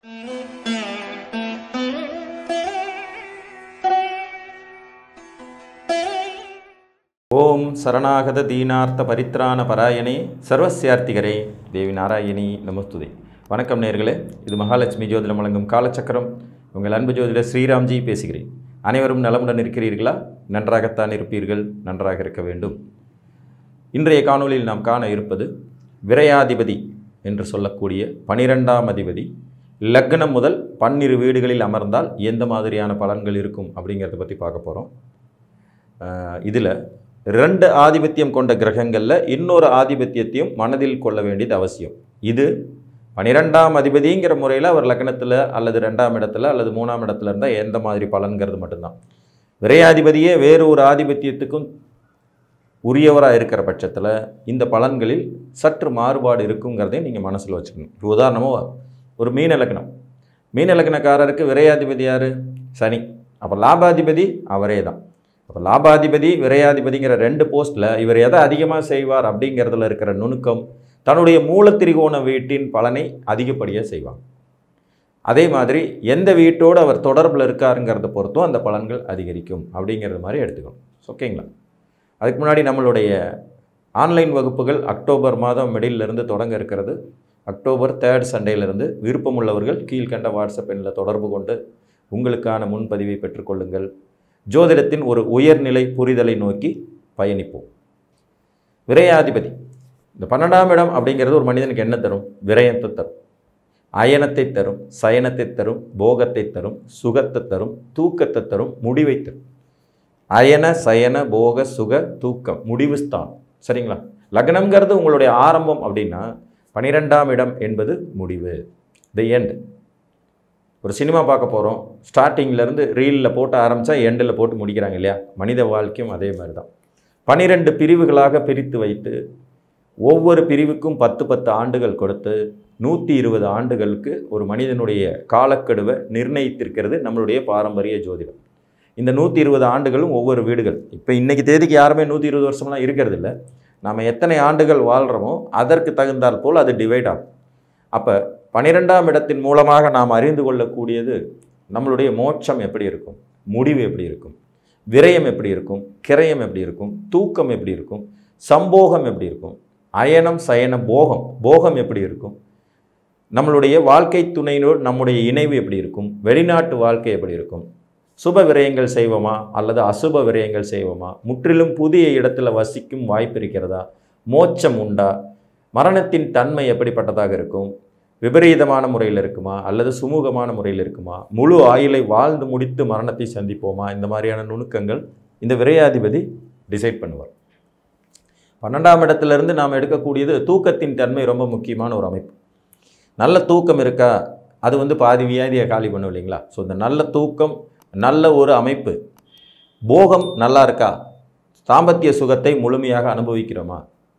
ஓம் சரணாகத தீனார்த்த பரித்ராண பராயணே சர்வசியார்த்திகரே தேவி நாராயணி நமஸ்துதே வணக்கம் நேர்களே இது மகாலட்சுமி ஜோதிடம் வழங்கும் காலச்சக்கரம் உங்கள் அன்பு ஜோதிடர் ஸ்ரீராம்ஜி பேசுகிறேன் அனைவரும் நலமுடன் இருக்கிறீர்களா நன்றாகத்தான் இருப்பீர்கள் நன்றாக இருக்க வேண்டும் இன்றைய காணொளியில் நாம் காண இருப்பது விரையாதிபதி என்று சொல்லக்கூடிய பனிரெண்டாம் அதிபதி லக்னம் முதல் பன்னிரு வீடுகளில் அமர்ந்தால் எந்த மாதிரியான பலன்கள் இருக்கும் அப்படிங்கிறத பற்றி பார்க்க போகிறோம் இதில் ரெண்டு ஆதிபத்தியம் கொண்ட கிரகங்களில் இன்னொரு ஆதிபத்தியத்தையும் மனதில் கொள்ள வேண்டியது அவசியம் இது பனிரெண்டாம் அதிபதிங்கிற முறையில் அவர் லக்னத்தில் அல்லது ரெண்டாம் இடத்துல அல்லது மூணாம் இடத்துல இருந்தால் எந்த மாதிரி பலன்கிறது மட்டும்தான் விரையாதிபதியே வேறு ஒரு ஆதிபத்தியத்துக்கும் உரியவராக இருக்கிற பட்சத்தில் இந்த பலன்களில் சற்று மாறுபாடு இருக்குங்கிறதையும் நீங்கள் மனசில் வச்சுக்கணும் இப்போ உதாரணமாக ஒரு மீன லக்னம் மீன லக்னக்காரருக்கு விரையாதிபதி யார் சனி அப்போ லாபாதிபதி அவரே தான் அப்போ லாபாதிபதி விரையாதிபதிங்கிற ரெண்டு போஸ்ட்டில் இவர் எதை அதிகமாக செய்வார் அப்படிங்கிறதுல இருக்கிற நுணுக்கம் தன்னுடைய மூலத்திரிகோண வீட்டின் பலனை அதிகப்படியாக செய்வாங்க அதே மாதிரி எந்த வீட்டோடு அவர் தொடர்பில் இருக்காருங்கிறத பொறுத்தும் அந்த பலன்கள் அதிகரிக்கும் அப்படிங்கிறது மாதிரி எடுத்துக்கணும் ஓகேங்களா அதுக்கு முன்னாடி நம்மளுடைய ஆன்லைன் வகுப்புகள் அக்டோபர் மாதம் மிடிலிருந்து தொடங்க இருக்கிறது அக்டோபர் தேர்ட் சண்டேலேருந்து விருப்பமுள்ளவர்கள் கீழ்கண்ட வாட்ஸ்அப் எண்ணில் தொடர்பு கொண்டு உங்களுக்கான முன்பதிவை பெற்றுக்கொள்ளுங்கள் ஜோதிடத்தின் ஒரு உயர்நிலை புரிதலை நோக்கி பயணிப்போம் விரையாதிபதி இந்த பன்னெண்டாம் இடம் அப்படிங்கிறது ஒரு மனிதனுக்கு என்ன தரும் விரயத்தை தரும் அயனத்தை தரும் சயனத்தை தரும் போகத்தை தரும் சுகத்தை தரும் தூக்கத்தை தரும் முடிவை தரும் அயன சயன போக சுக தூக்கம் முடிவு ஸ்தானம் சரிங்களா லக்னம்ங்கிறது உங்களுடைய ஆரம்பம் அப்படின்னா பனிரெண்டாம் இடம் என்பது முடிவு தி எண்ட் ஒரு சினிமா பார்க்க போகிறோம் ஸ்டார்டிங்லேருந்து ரீலில் போட்டு ஆரம்பித்தா எண்டில் போட்டு முடிக்கிறாங்க இல்லையா மனித வாழ்க்கையும் அதே மாதிரி தான் பனிரெண்டு பிரிவுகளாக பிரித்து வைத்து ஒவ்வொரு பிரிவுக்கும் பத்து பத்து ஆண்டுகள் கொடுத்து நூற்றி இருபது ஆண்டுகளுக்கு ஒரு மனிதனுடைய காலக்கெடுவை நிர்ணயித்திருக்கிறது நம்மளுடைய பாரம்பரிய ஜோதிடம் இந்த நூற்றி இருபது ஆண்டுகளும் ஒவ்வொரு வீடுகள் இப்போ இன்றைக்கி தேதிக்கு யாருமே நூற்றி இருபது வருஷம்லாம் இருக்கிறது இல்லை நம்ம எத்தனை ஆண்டுகள் வாழ்கிறோமோ அதற்கு தகுந்தால் போல் அது டிவைட் ஆகும் அப்போ பனிரெண்டாம் இடத்தின் மூலமாக நாம் அறிந்து கொள்ளக்கூடியது நம்மளுடைய மோட்சம் எப்படி இருக்கும் முடிவு எப்படி இருக்கும் விரயம் எப்படி இருக்கும் கிரயம் எப்படி இருக்கும் தூக்கம் எப்படி இருக்கும் சம்போகம் எப்படி இருக்கும் அயனம் சயனம் போகம் போகம் எப்படி இருக்கும் நம்மளுடைய வாழ்க்கை துணையினோடு நம்முடைய இணைவு எப்படி இருக்கும் வெளிநாட்டு வாழ்க்கை எப்படி இருக்கும் சுப விரயங்கள் செய்வோமா அல்லது அசுப விரயங்கள் செய்வோமா முற்றிலும் புதிய இடத்துல வசிக்கும் வாய்ப்பு இருக்கிறதா மோட்சம் உண்டா மரணத்தின் தன்மை எப்படிப்பட்டதாக இருக்கும் விபரீதமான முறையில் இருக்குமா அல்லது சுமூகமான முறையில் இருக்குமா முழு ஆயுளை வாழ்ந்து முடித்து மரணத்தை சந்திப்போமா இந்த மாதிரியான நுணுக்கங்கள் இந்த விரையாதிபதி டிசைட் பண்ணுவார் பன்னெண்டாம் இடத்துலேருந்து நாம் எடுக்கக்கூடியது தூக்கத்தின் தன்மை ரொம்ப முக்கியமான ஒரு அமைப்பு நல்ல தூக்கம் இருக்கா அது வந்து பாதி வியாதியை காலி பண்ணும் இல்லைங்களா ஸோ இந்த நல்ல தூக்கம் நல்ல ஒரு அமைப்பு போகம் நல்லா இருக்கா தாம்பத்திய சுகத்தை முழுமையாக அனுபவிக்கிறோமா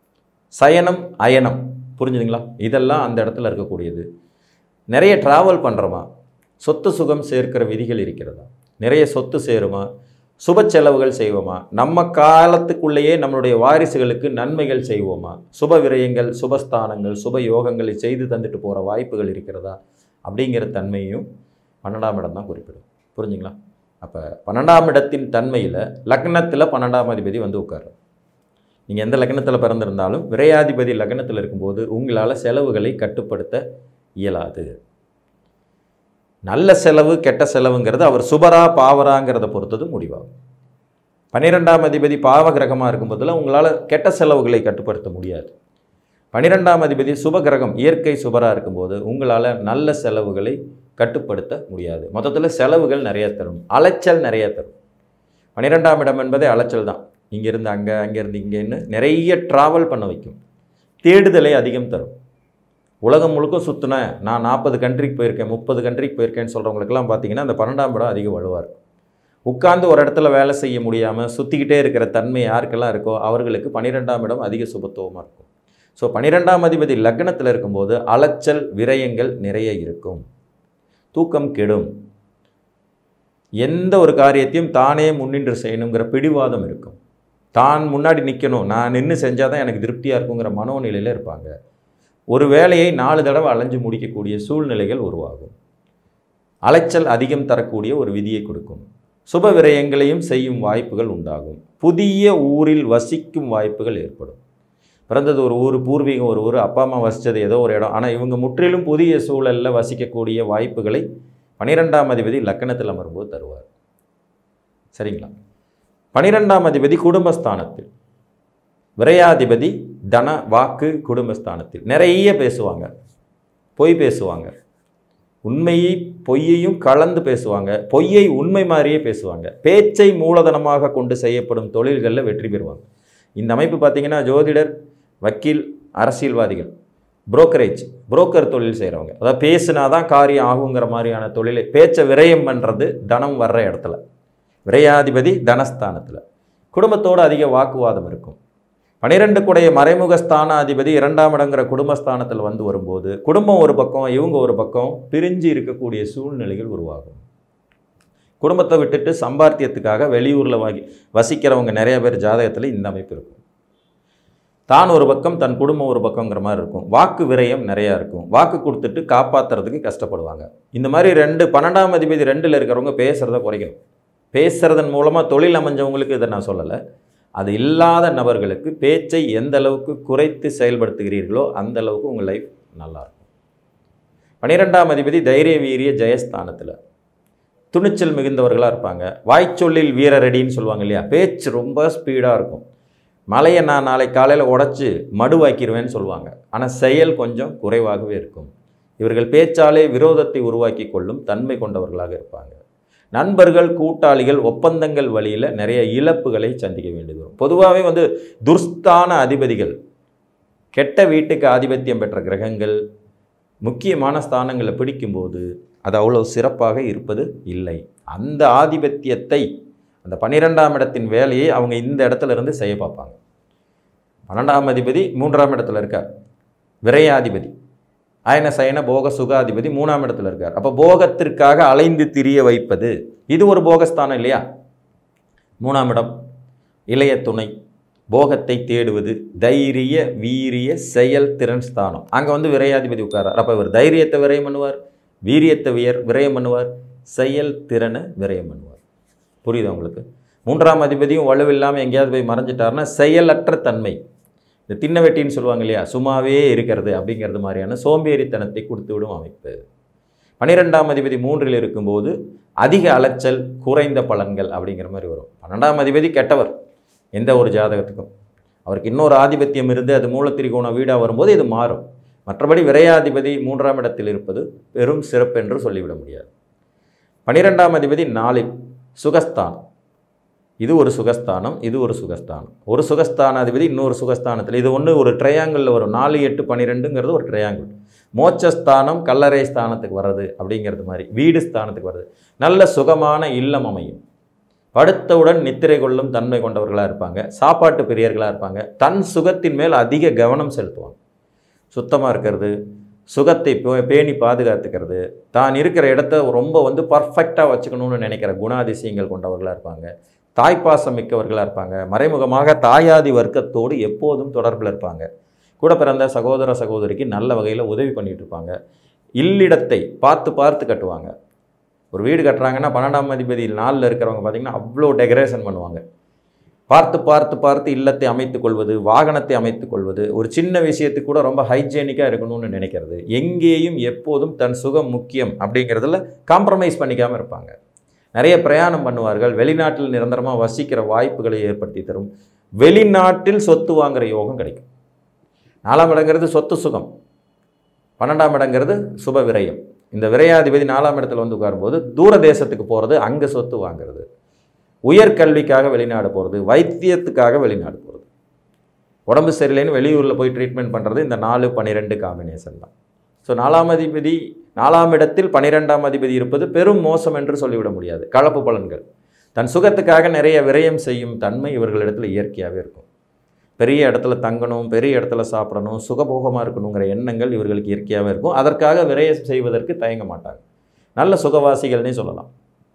சயனம் அயனம் புரிஞ்சுதுங்களா இதெல்லாம் அந்த இடத்துல இருக்கக்கூடியது நிறைய ட்ராவல் பண்ணுறோமா சொத்து சுகம் சேர்க்கிற விதிகள் இருக்கிறதா நிறைய சொத்து சேருமா சுப செலவுகள் செய்வோமா நம்ம காலத்துக்குள்ளேயே நம்மளுடைய வாரிசுகளுக்கு நன்மைகள் செய்வோமா சுப விரயங்கள் சுபஸ்தானங்கள் சுப யோகங்களை செய்து தந்துட்டு போகிற வாய்ப்புகள் இருக்கிறதா அப்படிங்கிற தன்மையும் பன்னெண்டாம் இடம் தான் குறிப்பிடும் புரிஞ்சுங்களா அப்போ பன்னெண்டாம் இடத்தின் தன்மையில் லக்னத்தில் பன்னெண்டாம் அதிபதி வந்து உட்காரு நீங்கள் எந்த லக்னத்தில் பிறந்திருந்தாலும் விரையாதிபதி லக்னத்தில் இருக்கும்போது உங்களால் செலவுகளை கட்டுப்படுத்த இயலாது நல்ல செலவு கெட்ட செலவுங்கிறது அவர் சுபரா பாவராங்கிறத பொறுத்தது முடிவாகும் பன்னிரெண்டாம் அதிபதி பாவ கிரகமாக இருக்கும்போதில் உங்களால் கெட்ட செலவுகளை கட்டுப்படுத்த முடியாது பன்னிரெண்டாம் அதிபதி சுப கிரகம் இயற்கை சுபராக இருக்கும்போது உங்களால் நல்ல செலவுகளை கட்டுப்படுத்த முடியாது மொத்தத்தில் செலவுகள் நிறைய தரும் அலைச்சல் நிறைய தரும் பன்னிரெண்டாம் இடம் என்பதே அலைச்சல் தான் இங்கேருந்து அங்கே அங்கேருந்து இங்கேன்னு நிறைய ட்ராவல் பண்ண வைக்கும் தேடுதலை அதிகம் தரும் உலகம் முழுக்க சுற்றினேன் நான் நாற்பது கண்ட்ரிக்கு போயிருக்கேன் முப்பது கண்ட்ரிக்கு போயிருக்கேன்னு சொல்கிறவங்களுக்கெல்லாம் பார்த்தீங்கன்னா அந்த பன்னெண்டாம் இடம் அதிக வலுவார் உட்கார்ந்து ஒரு இடத்துல வேலை செய்ய முடியாமல் சுற்றிக்கிட்டே இருக்கிற தன்மை யாருக்கெல்லாம் இருக்கோ அவர்களுக்கு பன்னிரெண்டாம் இடம் அதிக சுபத்துவமாக இருக்கும் ஸோ பன்னிரெண்டாம் அதிபதி லக்னத்தில் இருக்கும்போது அலைச்சல் விரயங்கள் நிறைய இருக்கும் தூக்கம் கெடும் எந்த ஒரு காரியத்தையும் தானே முன்னின்று செய்யணுங்கிற பிடிவாதம் இருக்கும் தான் முன்னாடி நிற்கணும் நான் நின்று செஞ்சால் தான் எனக்கு திருப்தியாக இருக்குங்கிற மனோநிலையில் இருப்பாங்க ஒரு வேலையை நாலு தடவை அலைஞ்சு முடிக்கக்கூடிய சூழ்நிலைகள் உருவாகும் அலைச்சல் அதிகம் தரக்கூடிய ஒரு விதியை கொடுக்கும் சுப விரயங்களையும் செய்யும் வாய்ப்புகள் உண்டாகும் புதிய ஊரில் வசிக்கும் வாய்ப்புகள் ஏற்படும் பிறந்தது ஒரு ஊர் பூர்வீகம் ஒரு ஊர் அப்பா அம்மா வசித்தது ஏதோ ஒரு இடம் ஆனால் இவங்க முற்றிலும் புதிய சூழலில் வசிக்கக்கூடிய வாய்ப்புகளை பனிரெண்டாம் அதிபதி லக்கணத்தில் அமரும்போது தருவார் சரிங்களா பனிரெண்டாம் அதிபதி குடும்பஸ்தானத்தில் விரையாதிபதி தன வாக்கு குடும்பஸ்தானத்தில் நிறைய பேசுவாங்க பொய் பேசுவாங்க உண்மையை பொய்யையும் கலந்து பேசுவாங்க பொய்யை உண்மை மாதிரியே பேசுவாங்க பேச்சை மூலதனமாக கொண்டு செய்யப்படும் தொழில்களில் வெற்றி பெறுவாங்க இந்த அமைப்பு பார்த்தீங்கன்னா ஜோதிடர் வக்கீல் அரசியல்வாதிகள் புரோக்கரேஜ் புரோக்கர் தொழில் செய்கிறவங்க அதாவது பேசுனா தான் காரியம் ஆகுங்கிற மாதிரியான தொழிலை பேச்சை விரயம் பண்ணுறது தனம் வர்ற இடத்துல விரையாதிபதி தனஸ்தானத்தில் குடும்பத்தோடு அதிக வாக்குவாதம் இருக்கும் பனிரெண்டு குடைய மறைமுக ஸ்தான அதிபதி இரண்டாம் இடங்கிற குடும்பஸ்தானத்தில் வந்து வரும்போது குடும்பம் ஒரு பக்கம் இவங்க ஒரு பக்கம் பிரிஞ்சு இருக்கக்கூடிய சூழ்நிலைகள் உருவாகும் குடும்பத்தை விட்டுட்டு சம்பாத்தியத்துக்காக வெளியூரில் வாங்கி வசிக்கிறவங்க நிறைய பேர் ஜாதகத்தில் இந்த அமைப்பு இருக்கும் தான் ஒரு பக்கம் தன் குடும்பம் ஒரு பக்கங்கிற மாதிரி இருக்கும் வாக்கு விரயம் நிறையா இருக்கும் வாக்கு கொடுத்துட்டு காப்பாற்றுறதுக்கு கஷ்டப்படுவாங்க இந்த மாதிரி ரெண்டு பன்னெண்டாம் அதிபதி ரெண்டில் இருக்கிறவங்க பேசுகிறத குறைக்கணும் பேசுகிறதன் மூலமாக தொழில் அமைஞ்சவங்களுக்கு இதை நான் சொல்லலை அது இல்லாத நபர்களுக்கு பேச்சை எந்த அளவுக்கு குறைத்து செயல்படுத்துகிறீர்களோ அந்த அளவுக்கு உங்கள் லைஃப் நல்லாயிருக்கும் பன்னிரெண்டாம் அதிபதி தைரிய வீரிய ஜெயஸ்தானத்தில் துணிச்சல் மிகுந்தவர்களாக இருப்பாங்க வாய்ச்சொல்லில் வீரரடின்னு சொல்லுவாங்க இல்லையா பேச்சு ரொம்ப ஸ்பீடாக இருக்கும் மலையை நான் நாளை காலையில் உடச்சி மடுவாக்கிடுவேன்னு சொல்லுவாங்க ஆனால் செயல் கொஞ்சம் குறைவாகவே இருக்கும் இவர்கள் பேச்சாலே விரோதத்தை உருவாக்கி கொள்ளும் தன்மை கொண்டவர்களாக இருப்பாங்க நண்பர்கள் கூட்டாளிகள் ஒப்பந்தங்கள் வழியில் நிறைய இழப்புகளை சந்திக்க வேண்டியது வரும் பொதுவாகவே வந்து துர்ஸ்தான அதிபதிகள் கெட்ட வீட்டுக்கு ஆதிபத்தியம் பெற்ற கிரகங்கள் முக்கியமான ஸ்தானங்களை பிடிக்கும்போது அது அவ்வளோ சிறப்பாக இருப்பது இல்லை அந்த ஆதிபத்தியத்தை அந்த பன்னிரெண்டாம் இடத்தின் வேலையை அவங்க இந்த இடத்துல இருந்து செய்ய பார்ப்பாங்க பன்னெண்டாம் அதிபதி மூன்றாம் இடத்துல இருக்கார் விரையாதிபதி அயன சயன போக சுகாதிபதி மூணாம் இடத்துல இருக்கார் அப்போ போகத்திற்காக அலைந்து திரிய வைப்பது இது ஒரு போகஸ்தானம் இல்லையா மூணாம் இடம் இளைய துணை போகத்தை தேடுவது தைரிய வீரிய செயல் திறன் ஸ்தானம் அங்கே வந்து விரையாதிபதி உட்காரார் அப்போ இவர் தைரியத்தை விரயம் பண்ணுவார் வீரியத்தை வியர் விரயம் பண்ணுவார் செயல் திறனை விரயம் பண்ணுவார் புரியுதா உங்களுக்கு மூன்றாம் அதிபதியும் வலுவில்லாமல் எங்கேயாவது போய் மறைஞ்சிட்டாருன்னா செயலற்ற தன்மை இந்த தின்ன வெட்டின்னு சொல்லுவாங்க இல்லையா சும்மாவே இருக்கிறது அப்படிங்கிறது மாதிரியான சோம்பேறித்தனத்தை கொடுத்து விடும் அமைப்பு பன்னிரெண்டாம் அதிபதி மூன்றில் இருக்கும்போது அதிக அலைச்சல் குறைந்த பலன்கள் அப்படிங்கிற மாதிரி வரும் பன்னெண்டாம் அதிபதி கெட்டவர் எந்த ஒரு ஜாதகத்துக்கும் அவருக்கு இன்னொரு ஆதிபத்தியம் இருந்து அது மூலத்திரிகோண வீடாக வரும்போது இது மாறும் மற்றபடி விரையாதிபதி மூன்றாம் இடத்தில் இருப்பது பெரும் சிறப்பு என்று சொல்லிவிட முடியாது பன்னிரெண்டாம் அதிபதி நாளில் சுகஸ்தானம் இது ஒரு சுகஸ்தானம் இது ஒரு சுகஸ்தானம் ஒரு சுகஸ்தானாதிபதி இன்னொரு சுகஸ்தானத்தில் இது ஒன்று ஒரு ட்ரையாங்கிளில் வரும் நாலு எட்டு பன்னிரெண்டுங்கிறது ஒரு ட்ரையாங்கிள் மோட்சஸ்தானம் கல்லறை ஸ்தானத்துக்கு வர்றது அப்படிங்கிறது மாதிரி வீடு ஸ்தானத்துக்கு வருது நல்ல சுகமான இல்லம் அமையும் படுத்தவுடன் நித்திரை கொள்ளும் தன்மை கொண்டவர்களாக இருப்பாங்க சாப்பாட்டு பிரியர்களாக இருப்பாங்க தன் சுகத்தின் மேல் அதிக கவனம் செலுத்துவாங்க சுத்தமாக இருக்கிறது சுகத்தை பே- பேணி பாதுகாத்துக்கிறது தான் இருக்கிற இடத்த ரொம்ப வந்து பர்ஃபெக்டாக வச்சுக்கணும்னு நினைக்கிற குணாதிசயங்கள் கொண்டவர்களாக இருப்பாங்க தாய்ப்பாசம் மிக்கவர்களாக இருப்பாங்க மறைமுகமாக தாயாதி வர்க்கத்தோடு எப்போதும் தொடர்பில் இருப்பாங்க கூட பிறந்த சகோதர சகோதரிக்கு நல்ல வகையில் உதவி பண்ணிட்டு இருப்பாங்க இல்லிடத்தை பார்த்து பார்த்து கட்டுவாங்க ஒரு வீடு கட்டுறாங்கன்னா பன்னெண்டாம் அதிபதி நாளில் இருக்கிறவங்க பார்த்திங்கன்னா அவ்வளோ டெக்கரேஷன் பண்ணுவாங்க பார்த்து பார்த்து பார்த்து இல்லத்தை அமைத்துக் கொள்வது வாகனத்தை அமைத்துக் கொள்வது ஒரு சின்ன விஷயத்துக்கு கூட ரொம்ப ஹைஜீனிக்காக இருக்கணும்னு நினைக்கிறது எங்கேயும் எப்போதும் தன் சுகம் முக்கியம் அப்படிங்கிறதுல காம்ப்ரமைஸ் பண்ணிக்காமல் இருப்பாங்க நிறைய பிரயாணம் பண்ணுவார்கள் வெளிநாட்டில் நிரந்தரமாக வசிக்கிற வாய்ப்புகளை ஏற்படுத்தி தரும் வெளிநாட்டில் சொத்து வாங்குற யோகம் கிடைக்கும் நாலாம் இடங்கிறது சொத்து சுகம் பன்னெண்டாம் இடங்கிறது சுப விரயம் இந்த விரையாதிபதி நாலாம் இடத்துல வந்து உட்காரும்போது தூர தேசத்துக்கு போகிறது அங்கே சொத்து வாங்குறது உயர்கல்விக்காக வெளிநாடு போகிறது வைத்தியத்துக்காக வெளிநாடு போகிறது உடம்பு சரியில்லைன்னு வெளியூரில் போய் ட்ரீட்மெண்ட் பண்ணுறது இந்த நாலு பன்னிரெண்டு காம்பினேஷன் தான் ஸோ நாலாம் அதிபதி நாலாம் இடத்தில் பன்னிரெண்டாம் அதிபதி இருப்பது பெரும் மோசம் என்று சொல்லிவிட முடியாது கலப்பு பலன்கள் தன் சுகத்துக்காக நிறைய விரயம் செய்யும் தன்மை இவர்களிடத்தில் இயற்கையாகவே இருக்கும் பெரிய இடத்துல தங்கணும் பெரிய இடத்துல சாப்பிடணும் சுகபோகமாக இருக்கணுங்கிற எண்ணங்கள் இவர்களுக்கு இயற்கையாகவே இருக்கும் அதற்காக விரயம் செய்வதற்கு தயங்க மாட்டாங்க நல்ல சுகவாசிகள்னே சொல்லலாம்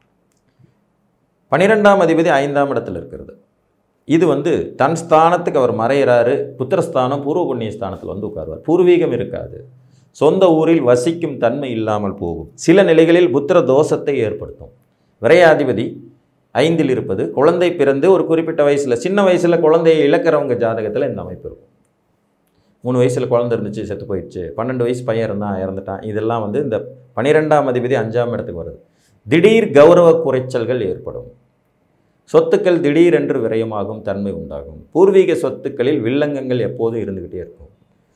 பன்னிரெண்டாம் அதிபதி ஐந்தாம் இடத்தில் இருக்கிறது இது வந்து தன் ஸ்தானத்துக்கு அவர் மறையிறாரு புத்திரஸ்தானம் பூர்வ புண்ணிய ஸ்தானத்தில் வந்து உட்காருவார் பூர்வீகம் இருக்காது சொந்த ஊரில் வசிக்கும் தன்மை இல்லாமல் போகும் சில நிலைகளில் புத்திர தோஷத்தை ஏற்படுத்தும் விரையாதிபதி ஐந்தில் இருப்பது குழந்தை பிறந்து ஒரு குறிப்பிட்ட வயசில் சின்ன வயசில் குழந்தையை இழக்கிறவங்க ஜாதகத்தில் இந்த அமைப்பு இருக்கும் மூணு வயசில் குழந்தை இருந்துச்சு செத்து போயிடுச்சு பன்னெண்டு வயசு பையன் இருந்தான் இறந்துட்டான் இதெல்லாம் வந்து இந்த பன்னிரெண்டாம் அதிபதி அஞ்சாம் இடத்துக்கு வருது திடீர் கௌரவ குறைச்சல்கள் ஏற்படும் சொத்துக்கள் திடீரென்று விரயமாகும் தன்மை உண்டாகும் பூர்வீக சொத்துக்களில் வில்லங்கங்கள் எப்போதும் இருந்துக்கிட்டே இருக்கும்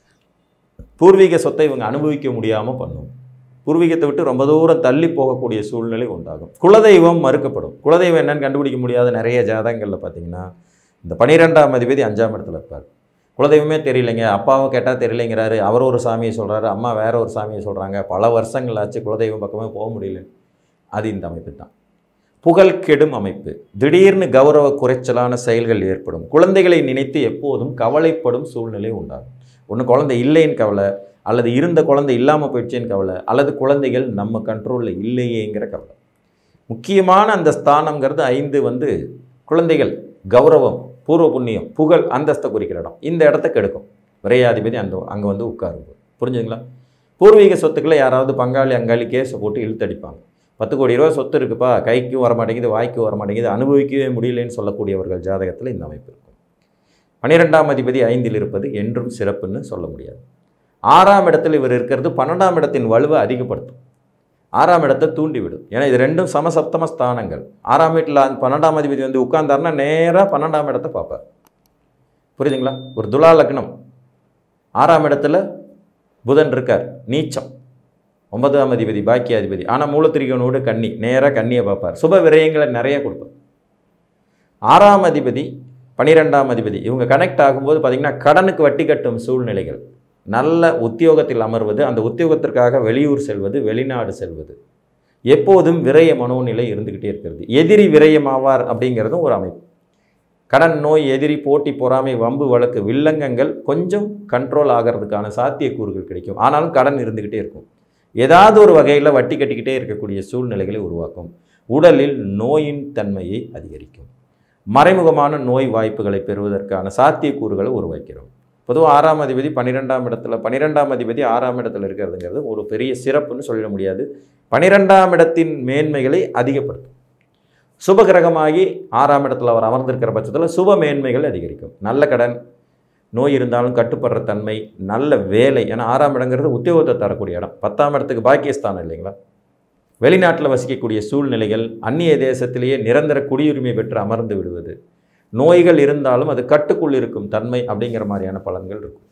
பூர்வீக சொத்தை இவங்க அனுபவிக்க முடியாமல் பண்ணும் பூர்வீகத்தை விட்டு ரொம்ப தூரம் தள்ளி போகக்கூடிய சூழ்நிலை உண்டாகும் குலதெய்வம் மறுக்கப்படும் குலதெய்வம் என்னன்னு கண்டுபிடிக்க முடியாத நிறைய ஜாதகங்களில் பார்த்தீங்கன்னா இந்த பனிரெண்டாம் அதிபதி அஞ்சாம் இடத்துல இருப்பார் குலதெய்வமே தெரியலைங்க அப்பாவை கேட்டால் தெரியலைங்கிறாரு அவர் ஒரு சாமியை சொல்கிறாரு அம்மா வேற ஒரு சாமியை சொல்கிறாங்க பல வருஷங்கள் ஆச்சு குலதெய்வம் பக்கமே போக முடியல அது இந்த அமைப்பு தான் புகழ் கெடும் அமைப்பு திடீர்னு கௌரவ குறைச்சலான செயல்கள் ஏற்படும் குழந்தைகளை நினைத்து எப்போதும் கவலைப்படும் சூழ்நிலை உண்டாகும் ஒன்று குழந்தை இல்லைன்னு கவலை அல்லது இருந்த குழந்தை இல்லாமல் போயிடுச்சேன்னு கவலை அல்லது குழந்தைகள் நம்ம கண்ட்ரோலில் இல்லையேங்கிற கவலை முக்கியமான அந்த ஸ்தானங்கிறது ஐந்து வந்து குழந்தைகள் கௌரவம் பூர்வ புண்ணியம் புகழ் அந்தஸ்தை குறிக்கிற இடம் இந்த இடத்த கெடுக்கும் விரையாதிபதி அந்த அங்கே வந்து உட்காருங்க புரிஞ்சுங்களா பூர்வீக சொத்துக்களை யாராவது பங்காளி அங்காளி கேஸை போட்டு இழுத்தடிப்பாங்க பத்து கோடி ரூபா சொத்து இருக்குப்பா கைக்கும் வர மாட்டேங்குது வாய்க்கும் வர மாட்டேங்குது அனுபவிக்கவே முடியலன்னு சொல்லக்கூடியவர்கள் ஜாதகத்தில் இந்த அமைப்பு இருக்கும் பன்னிரெண்டாம் அதிபதி ஐந்தில் இருப்பது என்றும் சிறப்புன்னு சொல்ல முடியாது ஆறாம் இடத்தில் இவர் இருக்கிறது பன்னெண்டாம் இடத்தின் வலுவை அதிகப்படுத்தும் ஆறாம் இடத்தை தூண்டிவிடும் ஏன்னா இது ரெண்டும் சமசப்தம ஸ்தானங்கள் ஆறாம் வீட்டில் பன்னெண்டாம் அதிபதி வந்து உட்கார்ந்தாருன்னா நேராக பன்னெண்டாம் இடத்தை பார்ப்பார் புரியுதுங்களா ஒரு துலா லக்னம் ஆறாம் இடத்துல புதன் இருக்கார் நீச்சம் ஒன்பதாம் அதிபதி பாக்கியாதிபதி ஆனால் மூலத்திரிகனோடு கன்னி நேராக கன்னியை பார்ப்பார் சுப விரயங்களை நிறைய கொடுப்பார் ஆறாம் அதிபதி பனிரெண்டாம் அதிபதி இவங்க கனெக்ட் ஆகும்போது பார்த்திங்கன்னா கடனுக்கு வட்டி கட்டும் சூழ்நிலைகள் நல்ல உத்தியோகத்தில் அமர்வது அந்த உத்தியோகத்திற்காக வெளியூர் செல்வது வெளிநாடு செல்வது எப்போதும் விரய மனோநிலை இருந்துக்கிட்டே இருக்கிறது எதிரி விரயமாவார் அப்படிங்கிறதும் ஒரு அமைப்பு கடன் நோய் எதிரி போட்டி பொறாமை வம்பு வழக்கு வில்லங்கங்கள் கொஞ்சம் கண்ட்ரோல் ஆகிறதுக்கான சாத்தியக்கூறுகள் கிடைக்கும் ஆனாலும் கடன் இருந்துக்கிட்டே இருக்கும் ஏதாவது ஒரு வகையில் வட்டி கட்டிக்கிட்டே இருக்கக்கூடிய சூழ்நிலைகளை உருவாக்கும் உடலில் நோயின் தன்மையை அதிகரிக்கும் மறைமுகமான நோய் வாய்ப்புகளை பெறுவதற்கான சாத்தியக்கூறுகளை உருவாக்கிறோம் பொதுவாக ஆறாம் அதிபதி பன்னிரெண்டாம் இடத்துல பன்னிரெண்டாம் அதிபதி ஆறாம் இடத்துல இருக்கிறதுங்கிறது ஒரு பெரிய சிறப்புன்னு சொல்லிட முடியாது பன்னிரெண்டாம் இடத்தின் மேன்மைகளை அதிகப்படுத்தும் சுபகிரகமாகி ஆறாம் இடத்துல அவர் அமர்ந்திருக்கிற பட்சத்தில் சுப மேன்மைகள் அதிகரிக்கும் நல்ல கடன் நோய் இருந்தாலும் கட்டுப்படுற தன்மை நல்ல வேலை ஏன்னா ஆறாம் இடங்கிறது உத்தியோகத்தை தரக்கூடிய இடம் பத்தாம் இடத்துக்கு பாக்கியஸ்தானம் இல்லைங்களா வெளிநாட்டில் வசிக்கக்கூடிய சூழ்நிலைகள் அந்நிய தேசத்திலேயே நிரந்தர குடியுரிமை பெற்று அமர்ந்து விடுவது நோய்கள் இருந்தாலும் அது கட்டுக்குள் இருக்கும் தன்மை அப்படிங்கிற மாதிரியான பலன்கள் இருக்கும்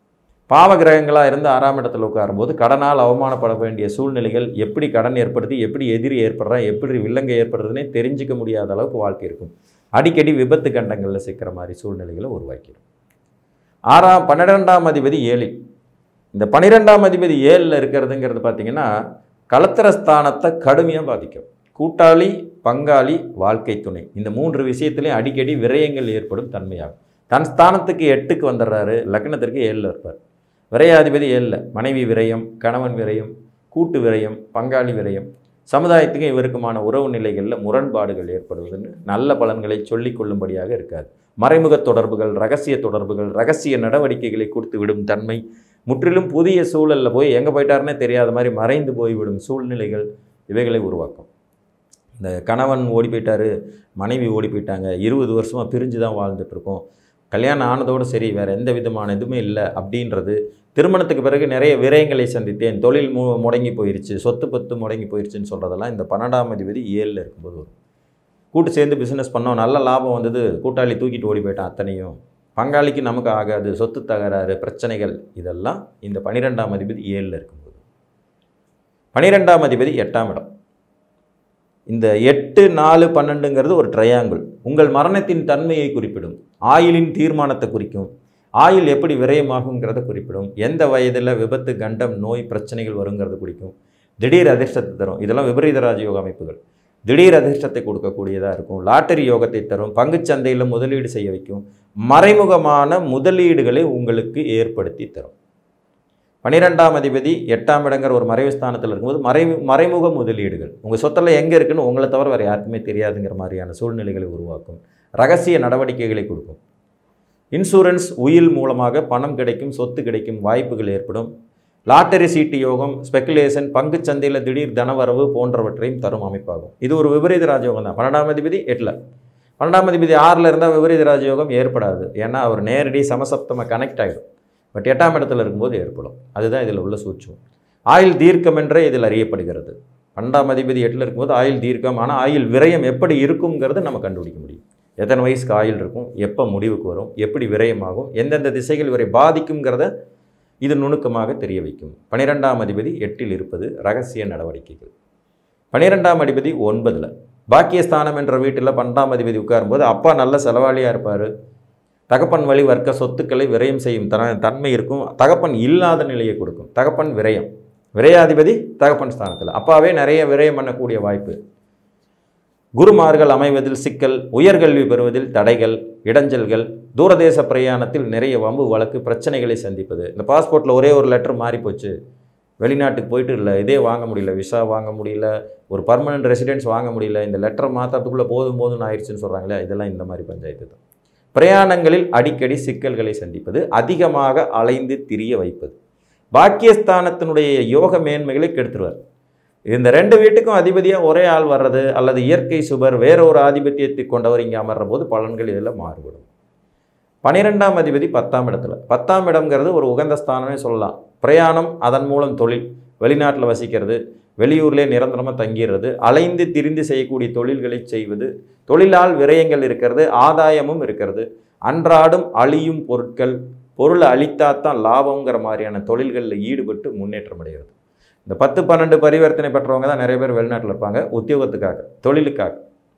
பாவ கிரகங்களாக இருந்து ஆறாம் இடத்துல உட்காரும்போது கடனால் அவமானப்பட வேண்டிய சூழ்நிலைகள் எப்படி கடன் ஏற்படுது எப்படி எதிரி ஏற்படுறா எப்படி வில்லங்க ஏற்படுறதுனே தெரிஞ்சிக்க முடியாத அளவுக்கு வாழ்க்கை இருக்கும் அடிக்கடி விபத்து கண்டங்களில் சிக்கிற மாதிரி சூழ்நிலைகளை உருவாக்கிடும் ஆறாம் பன்னிரெண்டாம் அதிபதி ஏழில் இந்த பன்னிரெண்டாம் அதிபதி ஏழில் இருக்கிறதுங்கிறது பார்த்தீங்கன்னா கலத்திரஸ்தானத்தை கடுமையாக பாதிக்கும் கூட்டாளி பங்காளி வாழ்க்கை துணை இந்த மூன்று விஷயத்துலையும் அடிக்கடி விரயங்கள் ஏற்படும் தன்மையாகும் தன் ஸ்தானத்துக்கு எட்டுக்கு வந்துடுறாரு லக்னத்திற்கு ஏழில் இருப்பார் விரையாதிபதி ஏழில் மனைவி விரயம் கணவன் விரயம் கூட்டு விரயம் பங்காளி விரயம் சமுதாயத்துக்கும் இவருக்குமான உறவு நிலைகளில் முரண்பாடுகள் ஏற்படுவதுன்னு நல்ல பலன்களை சொல்லிக் கொள்ளும்படியாக இருக்காது மறைமுக தொடர்புகள் ரகசிய தொடர்புகள் ரகசிய நடவடிக்கைகளை கொடுத்து விடும் தன்மை முற்றிலும் புதிய சூழலில் போய் எங்கே போயிட்டாருன்னே தெரியாத மாதிரி மறைந்து போய்விடும் சூழ்நிலைகள் இவைகளை உருவாக்கும் இந்த கணவன் ஓடி போயிட்டாரு மனைவி ஓடி போயிட்டாங்க இருபது வருஷமாக பிரிஞ்சு தான் வாழ்ந்துட்டுருக்கோம் கல்யாணம் ஆனதோடு சரி வேறு எந்த விதமான இதுவுமே இல்லை அப்படின்றது திருமணத்துக்கு பிறகு நிறைய விரயங்களை சந்தித்தேன் தொழில் மு முடங்கி போயிருச்சு சொத்து பத்து முடங்கி போயிருச்சுன்னு சொல்கிறதெல்லாம் இந்த பன்னெண்டாம் அதிபதி ஏழில் இருக்கும்போது வரும் கூட்டு சேர்ந்து பிஸ்னஸ் பண்ணோம் நல்ல லாபம் வந்தது கூட்டாளி தூக்கிட்டு ஓடி போயிட்டான் அத்தனையும் பங்காளிக்கு நமக்கு ஆகாது சொத்து தகராறு பிரச்சனைகள் இதெல்லாம் இந்த பன்னிரெண்டாம் அதிபதி ஏழில் இருக்கும்போது பன்னிரெண்டாம் அதிபதி எட்டாம் இடம் இந்த எட்டு நாலு பன்னெண்டுங்கிறது ஒரு ட்ரையாங்கிள் உங்கள் மரணத்தின் தன்மையை குறிப்பிடும் ஆயுளின் தீர்மானத்தை குறிக்கும் ஆயுள் எப்படி விரயமாகுங்கிறத குறிப்பிடும் எந்த வயதில் விபத்து கண்டம் நோய் பிரச்சனைகள் வருங்கிறத குறிக்கும் திடீர் அதிர்ஷ்டத்தை தரும் இதெல்லாம் விபரீத ராஜயோக அமைப்புகள் திடீர் அதிர்ஷ்டத்தை கொடுக்கக்கூடியதாக இருக்கும் லாட்டரி யோகத்தை தரும் பங்குச்சந்தையில் முதலீடு செய்ய வைக்கும் மறைமுகமான முதலீடுகளை உங்களுக்கு ஏற்படுத்தி தரும் பன்னிரெண்டாம் அதிபதி எட்டாம் இடங்கிற ஒரு மறைவு ஸ்தானத்தில் இருக்கும்போது மறை மறைமுக முதலீடுகள் உங்கள் சொத்தில் எங்கே இருக்குன்னு உங்களை தவிர வேறு யாருக்குமே தெரியாதுங்கிற மாதிரியான சூழ்நிலைகளை உருவாக்கும் ரகசிய நடவடிக்கைகளை கொடுக்கும் இன்சூரன்ஸ் உயில் மூலமாக பணம் கிடைக்கும் சொத்து கிடைக்கும் வாய்ப்புகள் ஏற்படும் லாட்டரி சீட்டு யோகம் ஸ்பெகுலேஷன் பங்குச் சந்தையில் திடீர் தனவரவு போன்றவற்றையும் தரும் அமைப்பாகும் இது ஒரு விபரீத ராஜயோகம் தான் பன்னெண்டாம் அதிபதி எட்டில் பன்னெண்டாம் அதிபதி ஆறில் இருந்தால் விபரீத ராஜயோகம் ஏற்படாது ஏன்னா அவர் நேரடி சமசப்தமாக கனெக்ட் ஆகிடும் பட் எட்டாம் இடத்துல இருக்கும்போது ஏற்படும் அதுதான் இதில் உள்ள சூட்சம் ஆயுள் தீர்க்கம் என்றே இதில் அறியப்படுகிறது பன்னெண்டாம் அதிபதி எட்டில் இருக்கும்போது ஆயுள் தீர்க்கம் ஆனால் ஆயுள் விரயம் எப்படி இருக்குங்கிறத நம்ம கண்டுபிடிக்க முடியும் எத்தனை வயசுக்கு ஆயுள் இருக்கும் எப்போ முடிவுக்கு வரும் எப்படி விரயமாகும் எந்தெந்த திசைகள் இவரை பாதிக்குங்கிறத இது நுணுக்கமாக தெரிய வைக்கும் பனிரெண்டாம் அதிபதி எட்டில் இருப்பது ரகசிய நடவடிக்கைகள் பனிரெண்டாம் அதிபதி ஒன்பதில் பாக்கியஸ்தானம் என்ற வீட்டில் பன்னெண்டாம் அதிபதி உட்காரும்போது அப்பா நல்ல செலவாளியாக இருப்பார் தகப்பன் வழி வர்க்க சொத்துக்களை விரயம் செய்யும் தன தன்மை இருக்கும் தகப்பன் இல்லாத நிலையை கொடுக்கும் தகப்பன் விரயம் விரையாதிபதி தகப்பன் ஸ்தானத்தில் அப்பாவே நிறைய விரயம் பண்ணக்கூடிய வாய்ப்பு குருமார்கள் அமைவதில் சிக்கல் உயர்கல்வி பெறுவதில் தடைகள் இடைஞ்சல்கள் தூரதேச பிரயாணத்தில் நிறைய வம்பு வழக்கு பிரச்சனைகளை சந்திப்பது இந்த பாஸ்போர்ட்டில் ஒரே ஒரு லெட்டர் மாறி போச்சு வெளிநாட்டுக்கு போயிட்டு இல்லை இதே வாங்க முடியல விசா வாங்க முடியல ஒரு பர்மனன்ட் ரெசிடென்ஸ் வாங்க முடியல இந்த லெட்டர் மாற்றத்துக்குள்ளே போதும் போதும்னு ஆயிடுச்சுன்னு சொல்கிறாங்களே இதெல்லாம் இந்த மாதிரி பஞ்சாயத்து தான் பிரயாணங்களில் அடிக்கடி சிக்கல்களை சந்திப்பது அதிகமாக அலைந்து திரிய வைப்பது பாக்கியஸ்தானத்தினுடைய யோக மேன்மைகளை கெடுத்துருவார் இந்த ரெண்டு வீட்டுக்கும் அதிபதியாக ஒரே ஆள் வர்றது அல்லது இயற்கை சுபர் வேற ஒரு ஆதிபத்தியத்தை கொண்டவர் இங்கே அமர்ற போது பலன்கள் இதில் மாறுபடும் பனிரெண்டாம் அதிபதி பத்தாம் இடத்துல பத்தாம் இடம்ங்கிறது ஒரு உகந்த ஸ்தானமே சொல்லலாம் பிரயாணம் அதன் மூலம் தொழில் வெளிநாட்டில் வசிக்கிறது வெளியூர்லேயே நிரந்தரமாக தங்கிடுறது அலைந்து திரிந்து செய்யக்கூடிய தொழில்களை செய்வது தொழிலால் விரயங்கள் இருக்கிறது ஆதாயமும் இருக்கிறது அன்றாடும் அழியும் பொருட்கள் பொருளை அழித்தாத்தான் லாபங்கிற மாதிரியான தொழில்களில் ஈடுபட்டு முன்னேற்றம் அடைகிறது இந்த பத்து பன்னெண்டு பரிவர்த்தனை பெற்றவங்க தான் நிறைய பேர் வெளிநாட்டில் இருப்பாங்க உத்தியோகத்துக்காக தொழிலுக்காக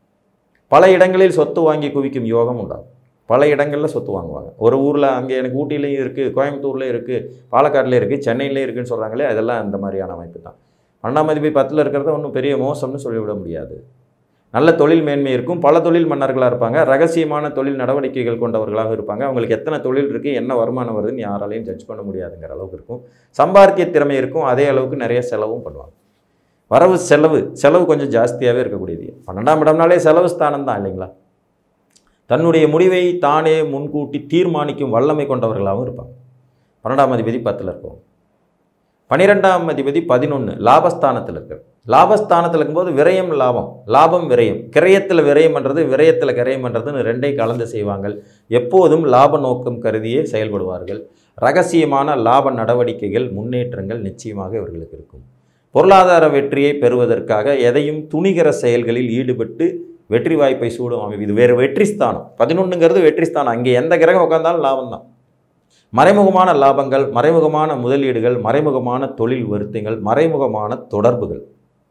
பல இடங்களில் சொத்து வாங்கி குவிக்கும் யோகம் உண்டாகும் பல இடங்களில் சொத்து வாங்குவாங்க ஒரு ஊரில் அங்கே எனக்கு ஊட்டிலையும் இருக்குது கோயம்புத்தூர்லேயும் இருக்குது பாலக்காடுலேயும் இருக்குது சென்னையிலேயும் இருக்குன்னு சொல்கிறாங்களே அதெல்லாம் அந்த மாதிரியான அமைப்பு தான் பன்னெண்டாம் அதிபதி பத்தில் இருக்கிறத ஒன்றும் பெரிய மோசம்னு சொல்லிவிட முடியாது நல்ல தொழில் மேன்மை இருக்கும் பல தொழில் மன்னர்களாக இருப்பாங்க ரகசியமான தொழில் நடவடிக்கைகள் கொண்டவர்களாக இருப்பாங்க அவங்களுக்கு எத்தனை தொழில் இருக்குது என்ன வருமானம் வருதுன்னு யாராலையும் ஜட்ஜ் பண்ண முடியாதுங்கிற அளவுக்கு இருக்கும் சம்பாத்திய திறமை இருக்கும் அதே அளவுக்கு நிறைய செலவும் பண்ணுவாங்க வரவு செலவு செலவு கொஞ்சம் ஜாஸ்தியாகவே இருக்கக்கூடியது பன்னெண்டாம் இடம்னாலே செலவு ஸ்தானம் தான் இல்லைங்களா தன்னுடைய முடிவை தானே முன்கூட்டி தீர்மானிக்கும் வல்லமை கொண்டவர்களாகவும் இருப்பாங்க பன்னெண்டாம் அதிபதி பத்தில் இருக்கும் பனிரெண்டாம் அதிபதி பதினொன்று லாபஸ்தானத்தில் இருக்கிறது லாபஸ்தானத்தில் இருக்கும்போது விரயம் லாபம் லாபம் விரயம் கிரயத்தில் விரயம் பண்ணுறது விரயத்தில் கிரயம் பண்ணுறதுன்னு ரெண்டையும் கலந்து செய்வாங்க எப்போதும் லாப நோக்கம் கருதியே செயல்படுவார்கள் ரகசியமான லாப நடவடிக்கைகள் முன்னேற்றங்கள் நிச்சயமாக இவர்களுக்கு இருக்கும் பொருளாதார வெற்றியை பெறுவதற்காக எதையும் துணிகர செயல்களில் ஈடுபட்டு வெற்றி வாய்ப்பை சூடும் அமைப்பு இது வேறு வெற்றி ஸ்தானம் பதினொன்றுங்கிறது வெற்றி ஸ்தானம் அங்கே எந்த கிரகம் உட்காந்தாலும் லாபம் தான் மறைமுகமான லாபங்கள் மறைமுகமான முதலீடுகள் மறைமுகமான தொழில் வருத்தங்கள் மறைமுகமான தொடர்புகள்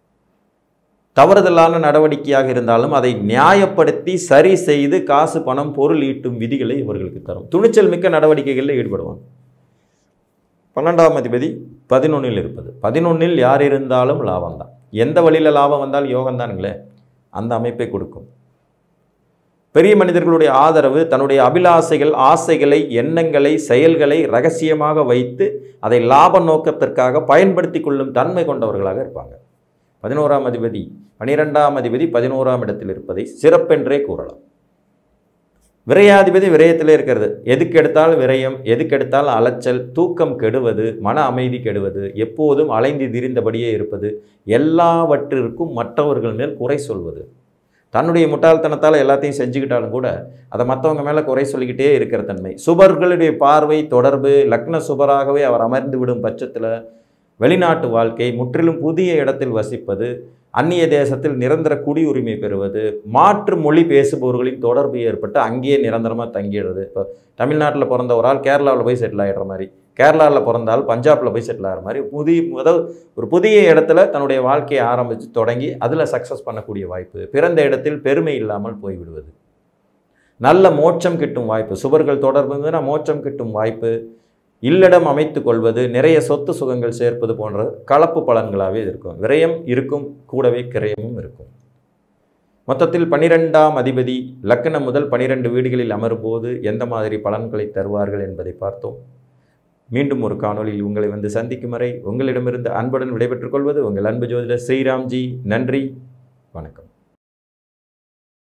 தவறுதலான நடவடிக்கையாக இருந்தாலும் அதை நியாயப்படுத்தி சரி செய்து காசு பணம் பொருள் ஈட்டும் விதிகளை இவர்களுக்கு தரும் துணிச்சல் மிக்க நடவடிக்கைகளில் ஈடுபடுவாங்க பன்னெண்டாம் அதிபதி பதினொன்றில் இருப்பது பதினொன்றில் யார் இருந்தாலும் லாபம் தான் எந்த வழியில் லாபம் வந்தால் யோகம் தானுங்களே அந்த அமைப்பை கொடுக்கும் பெரிய மனிதர்களுடைய ஆதரவு தன்னுடைய அபிலாசைகள் ஆசைகளை எண்ணங்களை செயல்களை ரகசியமாக வைத்து அதை லாப நோக்கத்திற்காக பயன்படுத்தி கொள்ளும் தன்மை கொண்டவர்களாக இருப்பாங்க பதினோராம் அதிபதி பனிரெண்டாம் அதிபதி பதினோராம் இடத்தில் இருப்பதை சிறப்பென்றே கூறலாம் விரையாதிபதி விரயத்திலே இருக்கிறது எதுக்கு எடுத்தாலும் விரயம் எதுக்கு எடுத்தாலும் அலைச்சல் தூக்கம் கெடுவது மன அமைதி கெடுவது எப்போதும் அலைந்து திரிந்தபடியே இருப்பது எல்லாவற்றிற்கும் மற்றவர்கள் மேல் குறை சொல்வது தன்னுடைய முட்டாள்தனத்தால் எல்லாத்தையும் செஞ்சுக்கிட்டாலும் கூட அதை மற்றவங்க மேலே குறை சொல்லிக்கிட்டே இருக்கிற தன்மை சுபர்களுடைய பார்வை தொடர்பு லக்ன சுபராகவே அவர் அமர்ந்து விடும் பட்சத்தில் வெளிநாட்டு வாழ்க்கை முற்றிலும் புதிய இடத்தில் வசிப்பது அந்நிய தேசத்தில் நிரந்தர குடியுரிமை பெறுவது மாற்று மொழி பேசுபவர்களின் தொடர்பு ஏற்பட்டு அங்கேயே நிரந்தரமாக தங்கிடுறது இப்போ தமிழ்நாட்டில் பிறந்த ஒரு ஆள் கேரளாவில் போய் செட்டில் ஆகிடுற மாதிரி கேரளாவில் பிறந்தால் பஞ்சாபில் போய் செட்டில் ஆகிற மாதிரி புதிய அதாவது ஒரு புதிய இடத்துல தன்னுடைய வாழ்க்கையை ஆரம்பித்து தொடங்கி அதில் சக்ஸஸ் பண்ணக்கூடிய வாய்ப்பு பிறந்த இடத்தில் பெருமை இல்லாமல் போய்விடுவது நல்ல மோட்சம் கிட்டும் வாய்ப்பு சுவர்கள் தொடர்பு இருந்ததுன்னா மோட்சம் கிட்டும் வாய்ப்பு இல்லிடம் அமைத்து கொள்வது நிறைய சொத்து சுகங்கள் சேர்ப்பது போன்ற கலப்பு பலன்களாகவே இருக்கும் விரயம் இருக்கும் கூடவே கிரயமும் இருக்கும் மொத்தத்தில் பனிரெண்டாம் அதிபதி லக்கணம் முதல் பனிரெண்டு வீடுகளில் அமரும்போது எந்த மாதிரி பலன்களை தருவார்கள் என்பதை பார்த்தோம் மீண்டும் ஒரு காணொளியில் உங்களை வந்து சந்திக்கும் வரை உங்களிடமிருந்து அன்புடன் விடைபெற்றுக் கொள்வது உங்கள் அன்பு ஜோதிடர் ஸ்ரீராம்ஜி நன்றி வணக்கம்